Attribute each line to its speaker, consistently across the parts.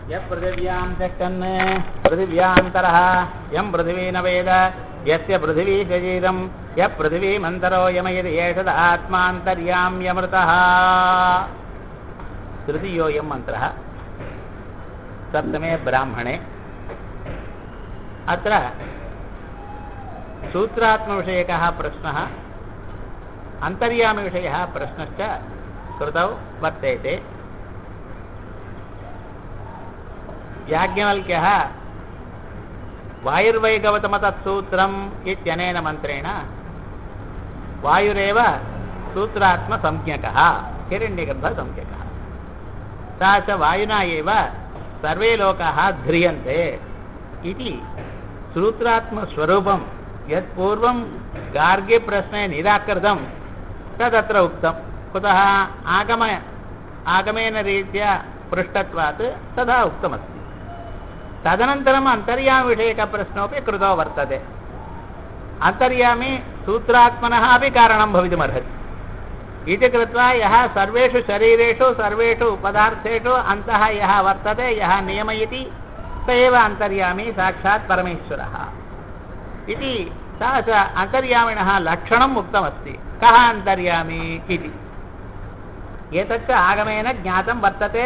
Speaker 1: यः पृथिव्यां तिष्ठन् पृथिव्यान्तरः यं पृथिवी न वेद यस्य पृथिवी शरीरं यः पृथिवीमन्तरो यमयति एषद आत्मान्तर्याम्यमृतः तृतीयोऽयं मन्त्रः सप्तमे ब्राह्मणे अत्र सूत्रात्मविषयकः प्रश्नः अन्तर्यामिविषयः प्रश्नश्च कृतौ वर्तेते याज्ञवल्क्यः वायुर्वैगवतमतत्सूत्रम् इत्यनेन मन्त्रेण वायुरेव सूत्रात्मसंज्ञकः हिरण्यगर्भसंज्ञकः सा च वायुना एव सर्वे लोकाः ध्रियन्ते इति सूत्रात्मस्वरूपं यत्पूर्वं गार्ग्यप्रश्ने निराकृतं तदत्र उक्तं कुतः आगम आगमेन रीत्या पृष्टत्वात् तथा उक्तमस्ति तदनन्तरम् अन्तर्यामविषयकप्रश्नोपि कृतो वर्तते अन्तर्यामी सूत्रात्मनः अपि कारणं भवितुमर्हति इति कृत्वा यः सर्वेषु शरीरेषु सर्वेषु पदार्थेषु अन्तः यः वर्तते यः नियमयति स एव अन्तर्यामी साक्षात् परमेश्वरः इति सा च अन्तर्यामिणः लक्षणम् उक्तमस्ति कः अन्तर्यामी इति एतच्च आगमेन ज्ञातं वर्तते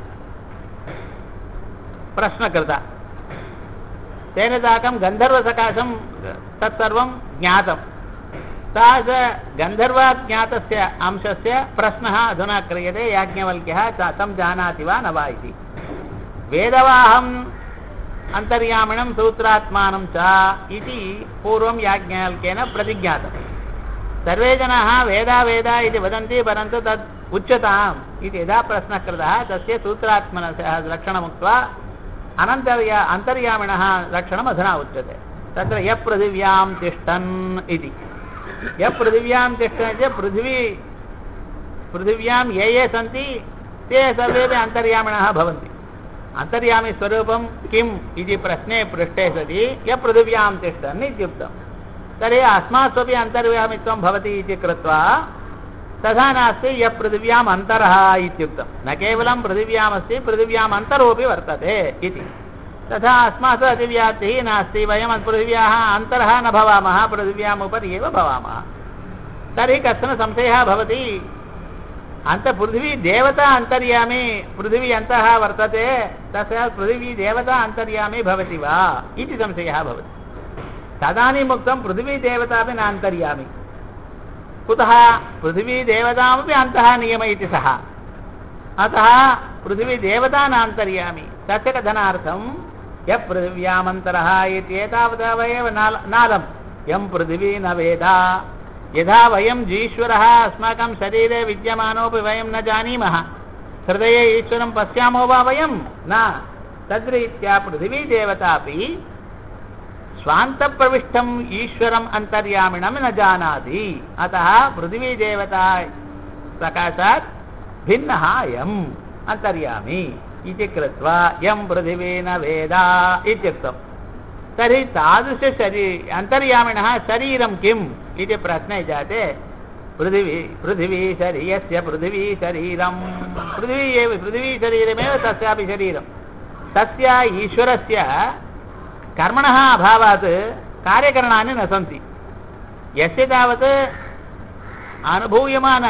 Speaker 1: प्रश्नकृता तेन साकं गन्धर्वसकाशं तत्सर्वं ज्ञातं सा च गन्धर्वाज्ञातस्य अंशस्य प्रश्नः अधुना क्रियते याज्ञवल्क्यः च तं जानाति वा न वा इति वेदवाहम् अन्तर्यामिणं सूत्रात्मानं च इति पूर्वं याज्ञवल्क्येन प्रतिज्ञातं सर्वे जनाः वेदा वेदा इति वदन्ति परन्तु तत् उच्यताम् इति यदा प्रश्नः कृतः तस्य सूत्रात्मनः लक्षणमुक्त्वा अनन्तर्या अन्तर्यामिणः लक्षणम् अधुना उच्यते तत्र यः पृथिव्यां तिष्ठन् इति यः पृथिव्यां तिष्ठन् चेत् पृथिवी पृथिव्यां ये ये सन्ति ते सर्वेपि अन्तर्यामिणः भवन्ति अन्तर्यामिस्वरूपं किम् इति प्रश्ने पृष्टे सति यः पृथिव्यां तिष्ठन् इत्युक्तं तर्हि अस्मास्वपि अन्तर्यामित्वं भवति इति कृत्वा तथा नास्ति यः पृथिव्याम् अन्तरः इत्युक्तं न केवलं पृथिव्यामस्ति पृथिव्याम् अन्तरोपि वर्तते इति तथा अस्मासु अतिव्याप्तिः नास्ति वयं पृथिव्याः अन्तरः न भवामः पृथिव्याम् उपरि एव भवामः तर्हि कश्चन संशयः भवति अन्त पृथिवी देवता अन्तर्यामी पृथिवी अन्तः वर्तते तस्य पृथिवी देवता अन्तर्यामी भवति वा इति संशयः भवति तदानीम् उक्तं पृथिवी देवतापि न अन्तर्यामि कुतः पृथिवी देवतामपि अन्तः नियमयति सः अतः पृथिवी देवता नान्तर्यामि तस्य कथनार्थं यः पृथिव्यामन्तरः इत्येतावता वयं नाल नालं यं पृथिवी न वेद यथा वयं जीश्वरः अस्माकं शरीरे विद्यमानोपि वयं न जानीमः हृदये ईश्वरं पश्यामो वा वयं न तद्रीत्या पृथिवी देवतापि स्वान्तप्रविष्टम् ईश्वरम् अन्तर्यामिणं न जानाति अतः पृथिवीदेवता सकाशात् भिन्नः अयम् अन्तर्यामि इति कृत्वा यं पृथिवी न वेद इत्युक्तं तर्हि तादृशशरी अन्तर्यामिणः शरीरं किम् इति प्रश्ने जाते पृथिवी पृथिवी शरीरस्य पृथिवी शरीरं पृथिवी एव पृथिवी शरीरमेव तस्यापि शरीरं तस्य ईश्वरस्य कर्मणः अभावात् कार्यकरणानि न सन्ति यस्य तावत् अनुभूयमान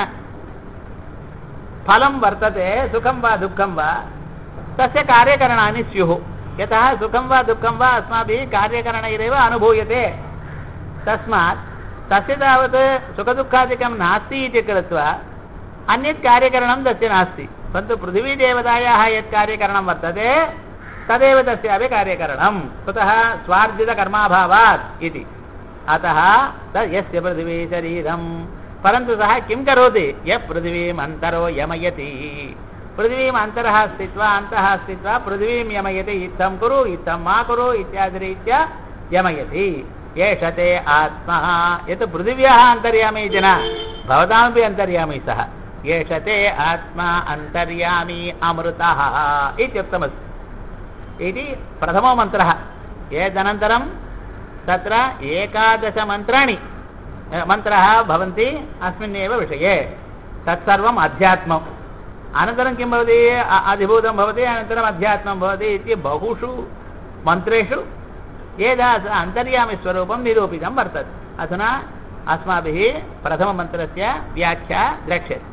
Speaker 1: फलं वर्तते सुखं वा दुःखं वा तस्य कार्यकरणानि स्युः यतः सुखं वा दुःखं वा अस्माभिः कार्यकरणैरेव अनुभूयते तस्मात् तस्य तावत् सुखदुःखादिकं नास्ति इति कृत्वा अन्यत् कार्यकरणं तस्य नास्ति परन्तु पृथिवीदेवतायाः यत् कार्यकरणं वर्तते तदेव तस्यापि कार्यकरणं कुतः स्वार्जितकर्माभावात् इति अतः तद् यस्य पृथिवी शरीरं परन्तु सः किं करोति यः पृथिवीम् अन्तरो यमयति पृथिवीम् अन्तरः स्थित्वा अन्तः स्थित्वा पृथिवीं यमयति इत्थं कुरु इत्थं मा कुरु इत्यादिरीत्या यमयति एष ते आत्मा यत् पृथिव्याः अन्तर्यामी इति न भवतामपि अन्तर्यामी सः एष ते आत्मा अन्तर्यामी अमृतः इत्युक्तमस्ति इति प्रथमो मन्त्रः एतदनन्तरं तत्र एकादशमन्त्राणि मन्त्राः भवन्ति अस्मिन्नेव विषये तत्सर्वम् अध्यात्मम् अनन्तरं किं भवति अ- अधिभूतं भवति अनन्तरम् अध्यात्मं भवति इति बहुषु मन्त्रेषु एतादृश अन्तर्यामिस्वरूपं निरूपितं वर्तते अधुना अस्माभिः प्रथममन्त्रस्य व्याख्या द्रक्ष्यते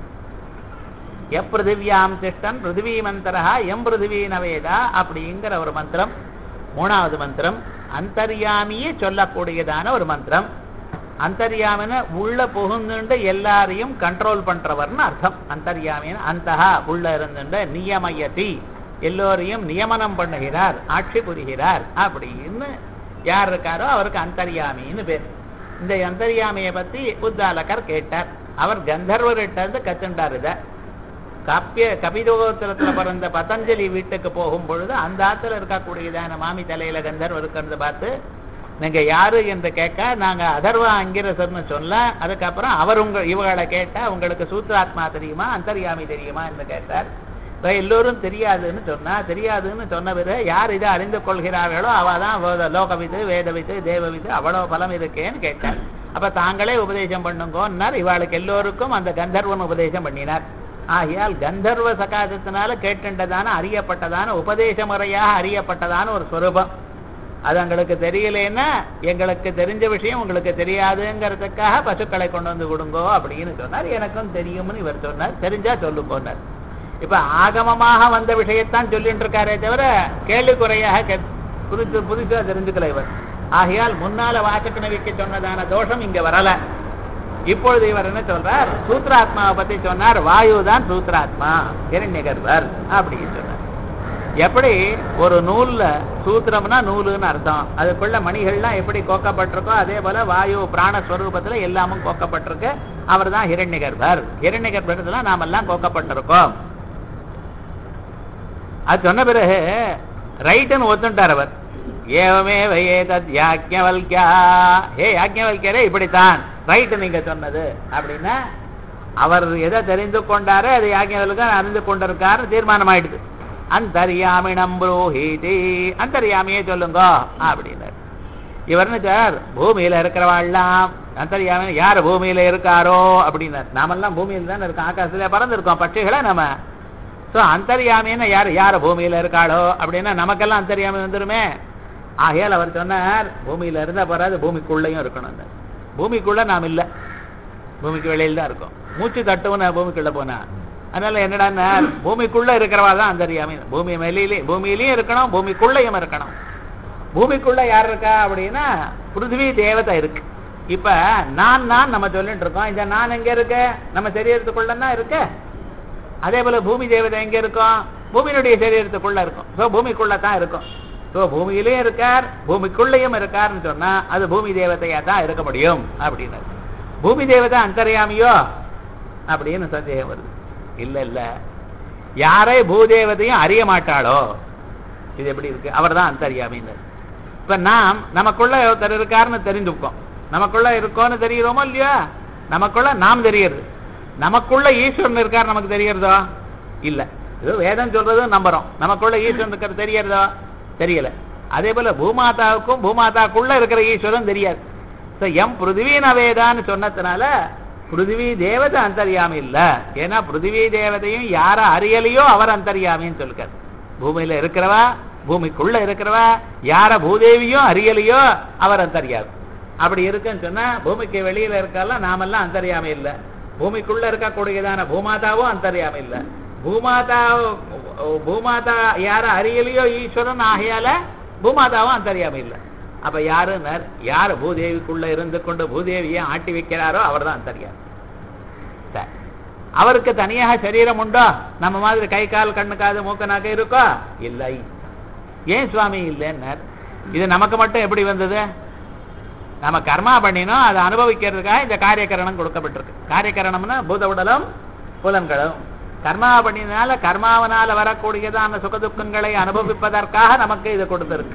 Speaker 1: எப்பிருதிவியாம் திஷ்டன் பிருத்திவீமந்தரா எம் பிருத்திவி நவேதா அப்படிங்கிற ஒரு மந்திரம் மூணாவது மந்திரம் அந்தர்யாமியே சொல்லக்கூடியதான ஒரு மந்திரம் அந்தர்யாமின உள்ள புகுந்துண்டு எல்லாரையும் கண்ட்ரோல் பண்றவர்னு அர்த்தம் அந்தர்யாமின்னு அந்தஹா உள்ள இருந்துண்டு நியமயதி எல்லோரையும் நியமனம் பண்ணுகிறார் ஆட்சி புரிகிறார் அப்படின்னு யார் இருக்காரோ அவருக்கு அந்தர்யாமின்னு பேர் இந்த அந்தர்யாமியை பத்தி உத்தாலகர் கேட்டார் அவர் கந்தர்வர்கிட்ட இருந்து கத்துண்டார் இதை காப்பிய கபிதோத்திரத்துல பிறந்த பதஞ்சலி வீட்டுக்கு போகும் பொழுது அந்த ஆத்துல இருக்கக்கூடியதான மாமி தலையில கந்தர்வ இருக்கிறத பார்த்து நீங்க யாரு என்று கேட்க நாங்க அதர்வ அங்கிரசர்னு சொல்ல அதுக்கப்புறம் அவர் உங்க இவங்களை கேட்டா உங்களுக்கு சூத்ராத்மா தெரியுமா அந்தர்யாமி தெரியுமா என்று கேட்டார் இப்ப எல்லோரும் தெரியாதுன்னு சொன்னா தெரியாதுன்னு சொன்ன பிறகு யார் இதை அறிந்து கொள்கிறார்களோ அவ தான் லோகவிது வேதவிது தேவவிது அவ்வளவு பலம் இருக்கேன்னு கேட்டார் அப்ப தாங்களே உபதேசம் பண்ணுங்கன்னார் இவாளுக்கு எல்லோருக்கும் அந்த கந்தர்வன் உபதேசம் பண்ணினார் ஆகையால் கந்தர்வ சகாசத்தினால கேட்டுண்டதான அறியப்பட்டதான உபதேச முறையாக அறியப்பட்டதான ஒரு ஸ்வரூபம் அது எங்களுக்கு தெரியலன்னா எங்களுக்கு தெரிஞ்ச விஷயம் உங்களுக்கு தெரியாதுங்கிறதுக்காக பசுக்களை கொண்டு வந்து கொடுங்கோ அப்படின்னு சொன்னார் எனக்கும் தெரியும்னு இவர் சொன்னார் தெரிஞ்சா சொல்லுங்கோன்னார் இப்ப ஆகமமாக வந்த விஷயத்தான் சொல்லிட்டு இருக்காரே தவிர கேள்விக்குறையாக கே- புதுசு புதுசா தெரிஞ்சுக்கல இவர் ஆகையால் முன்னால வாசக்கணவிக்கு சொன்னதான தோஷம் இங்க வரல இப்பொழுது இவர் என்ன சொல்றார் சூத்ராத்மாவை பத்தி சொன்னார் வாயு தான் சூத்ராத்மா இரண்யகர்வர் அப்படின்னு சொன்னார் எப்படி ஒரு நூல்ல சூத்திரம்னா நூலுன்னு அர்த்தம் அதுக்குள்ள மணிகள்லாம் எப்படி கோக்கப்பட்டிருக்கோ அதே போல வாயு பிராணஸ்வரூபத்துல எல்லாமும் கோக்கப்பட்டிருக்கு அவர் தான் ஹிரண்யகர்வர் ஹிரண்யகர்பத்துல நாமெல்லாம் கோக்கப்பட்டிருக்கோம் அது சொன்ன பிறகு ரைட்டுன்னு ஒத்துட்டார் அவர் ஏவமே வயேதத் யாக்ஞவல்கியா ஹே யாக்ஞவல்கியரே இப்படித்தான் ரைட்டு நீங்க சொன்னது அப்படின்னா அவர் எதை தெரிந்து கொண்டாரோ அது யாக்ஞவல்க அறிந்து கொண்டிருக்காரு தீர்மானம் ஆயிடுது அந்தர்யாமினம் புரோஹிதி அந்தர்யாமியே சொல்லுங்க அப்படின்னாரு இவர்னு சார் பூமியில இருக்கிறவாள்லாம் அந்தர்யாமி யார் பூமியில இருக்காரோ அப்படின்னார் நாமெல்லாம் பூமியில தானே இருக்கோம் ஆகாசத்துல பறந்துருக்கோம் பட்சிகளை நம்ம சோ அந்தர்யாமின்னு யார் யார் பூமியில இருக்காளோ அப்படின்னா நமக்கெல்லாம் அந்தர்யாமி வந்துருமே ஆகையால் அவர் சொன்னார் பூமியில இருந்தா போறாது பூமிக்குள்ளேயும் இருக்கணும் பூமிக்குள்ள நாம் இல்ல பூமிக்கு வெளியில தான் இருக்கோம் மூச்சு தட்டுவன பூமிக்குள்ள போனா அதனால என்னடான்னா பூமிக்குள்ள இருக்கிறவா தான் அந்தர்யாமி பூமி மேலேயே பூமியிலயும் இருக்கணும் பூமிக்குள்ளேயும் இருக்கணும் பூமிக்குள்ள யார் இருக்கா அப்படின்னா பிருத்திவி தேவதை இருக்கு இப்ப நான் நான் நம்ம சொல்லிட்டு இருக்கோம் இந்த நான் எங்க இருக்கு நம்ம சரீரத்துக்குள்ள தான் இருக்கு அதே போல பூமி தேவதை எங்க இருக்கும் பூமியினுடைய சரீரத்துக்குள்ள இருக்கும் சோ பூமிக்குள்ள தான் இருக்கும் சோ பூமியிலயும் இருக்கார் பூமிக்குள்ளேயும் இருக்காருன்னு சொன்னா அது பூமி தேவதையா தான் இருக்க முடியும் அப்படின்னு பூமி தேவதை அந்தர்யாமியோ அப்படின்னு சந்தேகம் வருது இல்ல இல்ல யாரை பூதேவதையும் அறிய மாட்டாளோ இது எப்படி இருக்கு அவர் தான் அந்தர்யாமின்னு இப்ப நாம் நமக்குள்ள ஒருத்தர் இருக்காருன்னு தெரிஞ்சுக்கோம் நமக்குள்ள இருக்கோன்னு தெரிகிறோமோ இல்லையா நமக்குள்ள நாம் தெரியறது நமக்குள்ள ஈஸ்வரன் இருக்கார் நமக்கு தெரியறதோ இல்ல இது வேதம் சொல்றதும் நம்புறோம் நமக்குள்ள ஈஸ்வரன் இருக்கிறது தெரியறதோ தெரியல அதே போல பூமாதாவுக்கும் பூமாதாக்குள்ள இருக்கிற ஈஸ்வரன் தெரியாது So, எம் பிருத்திவி நவேதான்னு சொன்னதுனால பிருத்திவி தேவதை அந்தர்யாமி இல்ல ஏன்னா பிருத்திவி தேவதையும் யார அறியலையோ அவர் அந்தர்யாமின்னு சொல்லுக்காரு பூமியில இருக்கிறவா பூமிக்குள்ள இருக்கிறவா யார பூதேவியும் அறியலையோ அவர் அந்தர்யாமி அப்படி இருக்குன்னு சொன்னா பூமிக்கு வெளியில இருக்கலாம் நாமெல்லாம் அந்தர்யாமி இல்ல பூமிக்குள்ள இருக்கக்கூடியதான பூமாதாவும் அந்தர்யாமி இல்ல பூமாதா பூமாதா யார அறியலையோ ஈஸ்வரன் ஆகையால பூமாதாவும் அந்தர்யாமி இல்ல அப்ப யாருன்னார் யார் பூதேவிக்குள்ள இருந்து கொண்டு பூதேவியை ஆட்டி வைக்கிறாரோ அவர் தான் அந்தர்யாமி சரி. அவருக்கு தனியாக சரீரம் உண்டோ நம்ம மாதிரி கை கால் கண்ணு காது மூக்கு நாக்கு இருக்கோ இல்லை ஏன் சுவாமி இல்லைன்னார் இது நமக்கு மட்டும் எப்படி வந்தது நம்ம கர்மா பண்ணினோம் அதை அனுபவிக்கிறதுக்காக இந்த காரியக்கரணம் கொடுக்கப்பட்டிருக்கு காரியக்கரணம்னா பூத உடலும் புலன்களும் கர்மா பண்ணினால கர்மாவனால வரக்கூடியதான சுகதுக்கங்களை அனுபவிப்பதற்காக நமக்கு இது கொடுத்திருக்கு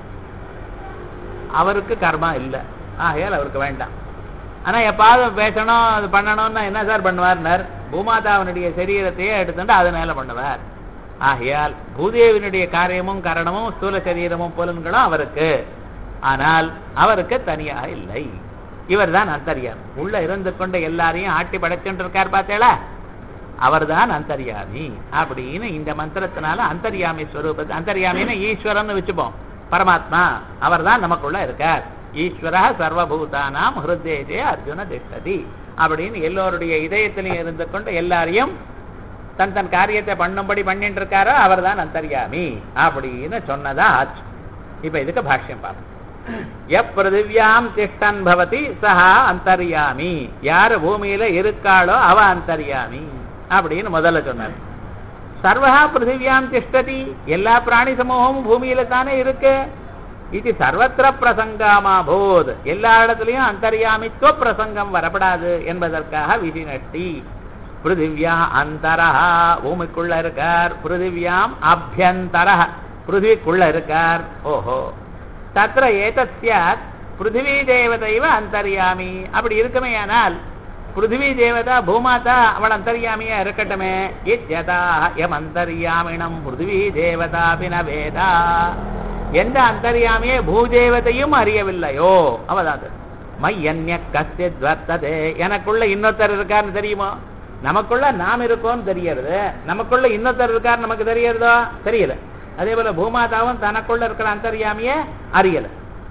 Speaker 1: அவருக்கு கர்மா இல்லை ஆகையால் அவருக்கு வேண்டாம் ஆனா எப்பாவது பேசணும் அது பண்ணணும்னா என்ன சார் பண்ணுவார்னார் பூமாதாவினுடைய சரீரத்தையே எடுத்துட்டு அதனால பண்ணுவார் ஆகையால் பூதேவினுடைய காரியமும் கரணமும் ஸ்தூல சரீரமும் புலன்களும் அவருக்கு ஆனால் அவருக்கு தனியாக இல்லை இவர் தான் அந்தரியார் உள்ள இருந்து கொண்டு எல்லாரையும் ஆட்டி படைச்சுட்டு இருக்கார் பார்த்தேளா அவர்தான் அந்தர்யாமி அப்படின்னு இந்த மந்திரத்தினால அந்தர்யாமி ஸ்வரூபத்தை அந்தர்யாமின்னு ஈஸ்வரன் வச்சுப்போம் பரமாத்மா அவர்தான் நமக்குள்ள இருக்கார் ஈஸ்வர சர்வபூதானாம் ஹிருதேஜே அர்ஜுன திஷ்டதி அப்படின்னு எல்லோருடைய இதயத்திலையும் இருந்து கொண்டு எல்லாரையும் தன் தன் காரியத்தை பண்ணும்படி பண்ணிட்டு இருக்காரோ அவர்தான் அந்தர்யாமி அப்படின்னு சொன்னதா ஆச்சு இப்ப இதுக்கு பாஷ்யம் பார்ப்போம் எப்பிருதிவியாம் திஷ்டன் பவதி சஹா அந்தர்யாமி யார் பூமியில இருக்காளோ அவ அந்தர்யாமி அப்படின்னு முதல்ல சொன்னார் சர்வஹா பிருத்திவியாம் திஷ்டதி எல்லா பிராணி சமூகமும் பூமியில தானே இருக்கு இது சர்வத்திர பிரசங்காமா போத் எல்லா இடத்துலயும் அந்தர்யாமித்துவ பிரசங்கம் வரப்படாது என்பதற்காக விதிநட்டி பிருத்திவியா அந்தரஹா பூமிக்குள்ள இருக்கார் பிருத்திவியாம் அபியந்தரஹ பிருத்திவிக்குள்ள இருக்கார் ஓஹோ தத்ர ஏதத் சியாத் பிருத்திவி தேவதைவ அந்தர்யாமி அப்படி இருக்குமேயானால் பிருத்திவி தேவதா பூமாதா அவள் அந்தர்யாமியா இருக்கட்டுமே இத்யதா எம் அந்தர்யாமினம் பிருத்திவி தேவதாபி ந வேதா எந்த அந்தர்யாமியே பூதேவதையும் அறியவில்லையோ அவதான் அது. மையன்ய கஸ்தித் வர்த்ததே எனக்குள்ள இன்னொருத்தர் இருக்காருன்னு தெரியுமோ நமக்குள்ள நாம் இருக்கோம்னு தெரியறது நமக்குள்ள இன்னொருத்தர் இருக்காரு நமக்கு தெரியறதோ தெரியல அதே போல பூமாதாவும் தனக்குள்ள இருக்கிற அந்தர்யாமிய அறியல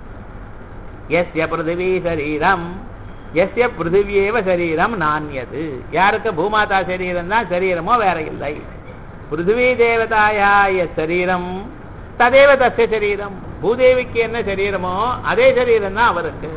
Speaker 1: எஸ்ய பிருத்திவி சரீரம் எஸ்ய பிருத்திவியேவ சரீரம் நான்யது யாருக்கு பூமாதா சரீரம் தான் சரீரமோ வேற இல்லை பிருத்திவி தேவதாயா எஸ் சரீரம் ததேவ தஸ்ய சரீரம் பூதேவிக்கு என்ன சரீரமோ அதே சரீரம் தான் அவருக்கு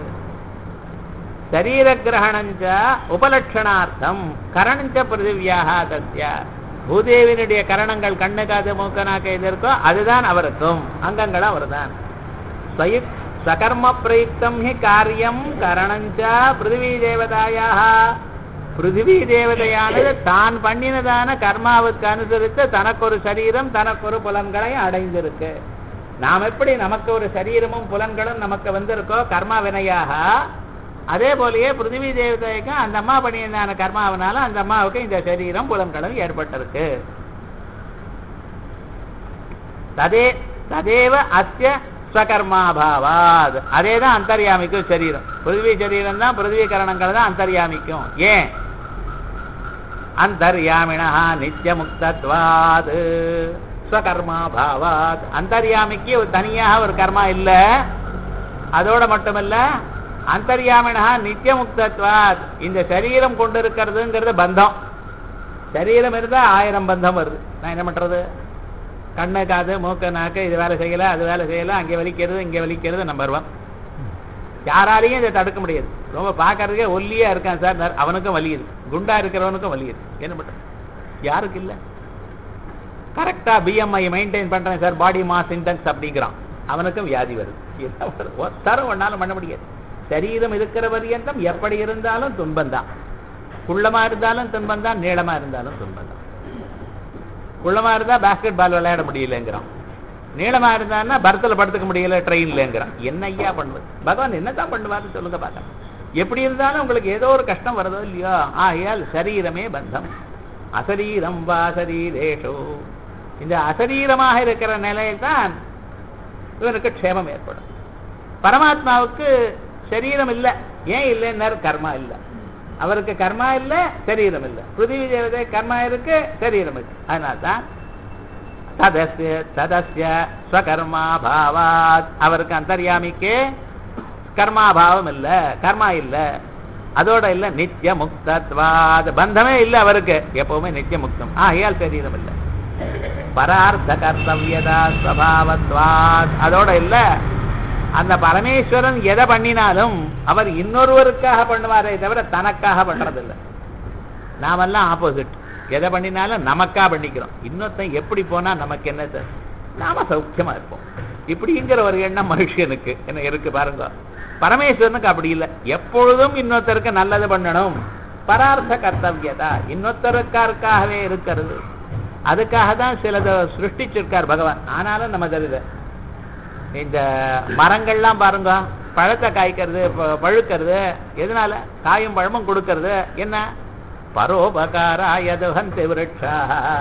Speaker 1: சரீர கிரகணஞ்ச உபலட்சணார்த்தம் கரணஞ்ச பிருத்திவியாக தஸ்ய பூதேவினுடைய கரணங்கள் கண்ணு காது மூக்க நாக்கு இது இருக்கோ அதுதான் அவருக்கும் அங்கங்களும் அவர்தான் ஸ்வயு சகர்ம பிரயுக்தம் ஹி காரியம் கரணஞ்ச பிருத்திவி தேவதாயாக பிருத்திவி தேவதையானது தான் பண்ணினதான கர்மாவுக்கு அனுசரித்து தனக்கொரு சரீரம் தனக்கொரு புலன்களை அடைந்திருக்கு நாம் எப்படி நமக்கு ஒரு சரீரமும் புலன்களும் நமக்கு வந்திருக்கோ கர்மா வினையாக அதே போலயே பிருத்திவி தேவதைக்கு அந்த அம்மா பண்ணியிருந்தான கர்மாவனால அந்த அம்மாவுக்கு இந்த சரீரம் புலன்களும் ஏற்பட்டிருக்கு ததே ததேவ அஸ்ய ஸ்வகர்மாபாவாத் அதே தான் அந்தர்யாமிக்கும் சரீரம் பிருத்திவி சரீரம் தான் பிருத்திவி கரணங்கள் தான் அந்தர்யாமிக்கும் ஏன் அந்தர்யாமினா நித்திய முக்தத்வாத் ஸ்வகர்மாபாவாத் அந்தர்யாமிக்கு ஒரு தனியாக ஒரு கர்மா இல்ல அதோட மட்டுமல்ல அந்தர்யாமினா நித்திய முக்தத்வாத் இந்த சரீரம் கொண்டு இருக்கிறதுங்கிறது பந்தம் சரீரம் இருந்தா ஆயிரம் பந்தம் வருது நான் என்ன பண்றது கண்ணு காது மூக்கு நாக்கு இது வேலை செய்யல அது வேலை செய்யல அங்கே வலிக்கிறது இங்கே வலிக்கிறது நம்பர் ஒன் யாராலையும் இதை தடுக்க முடியாது ரொம்ப பார்க்கறதுக்கே ஒல்லியா இருக்கான் சார் அவனுக்கும் வலி இருக்கு குண்டா இருக்கிறவனுக்கும் வலி இருக்கு என்ன பண்றது யாருக்கு இல்ல கரெக்டா பிஎம்ஐ மெயின்டைன் பண்றேன் சார் பாடி மாஸ் இன்டெக்ஸ் அப்படிங்கிறான் அவனுக்கும் வியாதி வருது என்ன பண்றது? ஒருத்தரும் ஒன்னாலும் பண்ண முடியாது சரீரம் இருக்கிற பரியந்தம் எப்படி இருந்தாலும் துன்பம் தான் குள்ளமா இருந்தாலும் துன்பம் தான் நீளமா இருந்தாலும் துன்பம் தான் குள்ளமா இருந்தா பாஸ்கெட் பால் விளையாட முடியலங்கிறான் நீளமா இருந்தான்னா பரத்துல படுத்துக்க முடியல ட்ரெயின்லங்கிறான் என்ன ஐயா பண்ணுவது பகவான் என்னதான் பண்ணுவாருன்னு சொல்லுங்க பார்க்கலாம் எப்படி இருந்தாலும் உங்களுக்கு ஏதோ ஒரு கஷ்டம் வருதோ இல்லையோ ஆகையால் சரீரமே பந்தம் அசரீரம் வா சரீரேஷோ இந்த அசரீரமாக இருக்கிற நிலையில் தான் இவனுக்கு க்ஷேமம் ஏற்படும் பரமாத்மாவுக்கு சரீரம் இல்லை ஏன் இல்லைன்னாரு கர்மா இல்லை அவருக்கு கர்மா இல்ல சரீரம் இல்ல பிருத்திவி தேவதை கர்மா இருக்கு சரீரம் இருக்கு அதனால்தான் ததஸ்ய ததஸ்ய ஸ்வகர்மா பாவாத் அவருக்கு அந்தர்யாமிக்கு கர்மாபாவம் இல்ல கர்மா இல்ல அதோட இல்ல நித்திய முக்தத்வாத் பந்தமே இல்ல அவருக்கு எப்பவுமே நித்திய முக்தம் ஆகையால் சரீரம் இல்ல பரார்த்த கர்த்தவியதா ஸ்வபாவத்வாத் அதோட இல்ல அந்த பரமேஸ்வரன் எதை பண்ணினாலும் அவர் இன்னொருவருக்காக பண்ணுவாரே தவிர தனக்காக பண்றதில்லை நாமெல்லாம் ஆப்போசிட் எதை பண்ணினாலும் நமக்கா பண்ணிக்கிறோம் இன்னொருத்தன் எப்படி போனா நமக்கு என்ன சார் நாம சௌக்கியமா இருப்போம் இப்படிங்கிற ஒரு எண்ணம் மனுஷனுக்கு என்ன இருக்கு பாருங்க பரமேஸ்வரனுக்கு அப்படி இல்லை எப்பொழுதும் இன்னொருத்தருக்கு நல்லது பண்ணணும் பரார்த்த கர்த்தவியதா இன்னொருத்தருக்காருக்காகவே இருக்கிறது அதுக்காக தான் சிலதை சிருஷ்டிச்சிருக்கார் பகவான் ஆனாலும் நம்ம தெரியுது இந்த மரங்கள்லாம் பாருங்க பழத்தை காய்க்கிறது ப- பழுக்கிறது எதனால காயும் பழமும் கொடுக்கறது என்ன பரோபகாராய துஹந்தி விருட்சா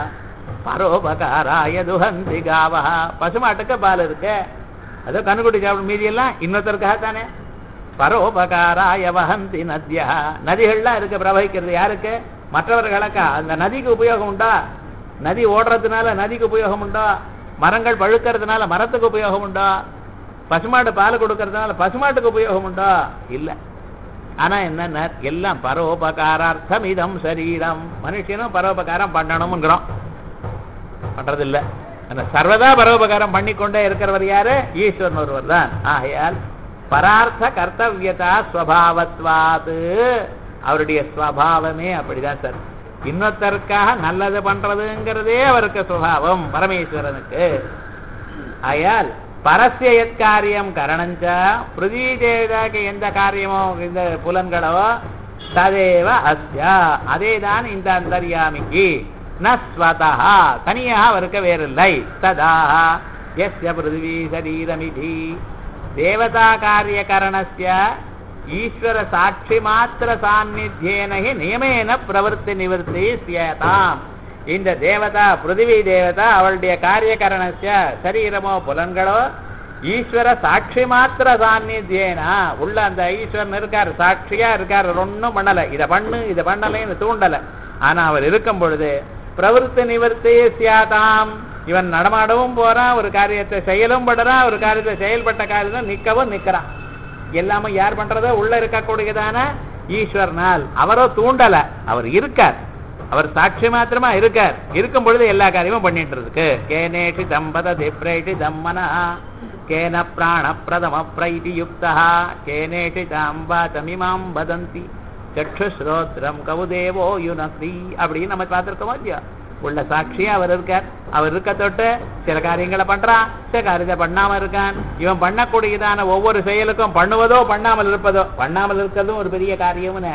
Speaker 1: பரோபகாராய துஹந்தி காவா பசுமாட்டுக்கு பால் இருக்கு அதோ கண்ணுக்குட்டி சாப்பிடும் மீதி எல்லாம் இன்னொருத்தருக்காக தானே பரோபகாராய வஹந்தி நத்யா நதிகள்லாம் இருக்கு பிரவகிக்கிறது யாருக்கு மற்றவர்களுக்கு அந்த நதிக்கு உபயோகம் உண்டா நதி ஓடுறதுனால நதிக்கு உபயோகம் உண்டா மரங்கள் பழுக்கிறதுனால மரத்துக்கு உபயோகம் உண்டா பசுமாடு பால் கொடுக்கறதுனால பசுமாட்டுக்கு உபயோகம் உண்டா இல்ல ஆனா என்ன எல்லாம் பரோபகாரார்த்தம் இதம் சரீரம் மனுஷனும் பரோபகாரம் பண்ணணும்ங்கிறோம் பண்றது இல்ல அந்த சர்வதா பரோபகாரம் பண்ணிக்கொண்டே இருக்கிறவர் யாரு ஈஸ்வரன் ஒருவர் தான் ஆகையால் பரார்த்த கர்த்தவியதா ஸ்வபாவத்வாது அவருடைய ஸ்வபாவமே அப்படிதான் சார் இன்னொருத்தருக்காக நல்லது பண்றதுங்கிறதே அவருக்கு சுபாவம் பரமேஸ்வரனுக்கு ஆயால் பரஸ்ய எத்காரியம் கரணஞ்ச பிருத்திவி தேவதாக்கு எந்த காரியமோ இந்த புலன்களோ ததேவ அஸ்ய அதேதான் இந்த அந்தர்யாமிக்கு நஸ்வதா தனியாக அவருக்கு வேறில்லை ததா எஸ்ய பிருத்திவி சரீரமிதி தேவதா காரியகரணஸ்ய ஈஸ்வர சாட்சி மாத்திர சாநித்தியேன ஹி நியமேன பிரவருத்தி நிவர்த்தி சியதாம் இந்த தேவதா பிருத்திவி தேவதா அவளுடைய காரியகரணஸ்ய சரீரமோ புலன்களோ ஈஸ்வர சாட்சி மாத்திர சாநித்தியேனா உள்ள அந்த ஈஸ்வரன் இருக்கார் சாட்சியா இருக்கார் ஒன்னும் பண்ணல இதை பண்ணு இதை பண்ணலைன்னு தூண்டல ஆனா அவர் இருக்கும் பொழுது பிரவருத்தி நிவர்த்தி சியாதாம் இவன் நடமாடவும் போறான் ஒரு காரியத்தை செயலும் படுறான் ஒரு காரியத்தை செயல்பட்ட காரியத்தை நிக்கவும் நிக்கிறான் எல்லாமே யார் பண்றதோ உள்ள இருக்கக்கூடியதான ஈஸ்வரனால் அவரோ தூண்டல அவர் இருக்கார் அவர் சாட்சி மாத்திரமா இருக்கார் இருக்கும் பொழுது எல்லா காரியமும் பண்ணிட்டு இருக்கு கேனேஷி தம்பத திப்ரேஷி தம்மனா கேன பிராண பிரதம பிரைதி யுக்தா கேனேஷி தாம்பா தமிமாம் வதந்தி சக்ஷுஸ்ரோத்ரம் கவுதேவோ யுனக்தி அப்படின்னு நம்ம பார்த்திருக்கோமா இல்லையா உள்ள சாட்சியா அவர் இருக்கார் அவர் இருக்க தொட்டு சில காரியங்களை பண்றான் சில காரியத்தை பண்ணாம இருக்கான் இவன் பண்ணக்கூடியதான ஒவ்வொரு செயலுக்கும் பண்ணுவதோ பண்ணாமல் இருப்பதோ பண்ணாமல் இருக்கிறதும் ஒரு பெரிய காரியம்னு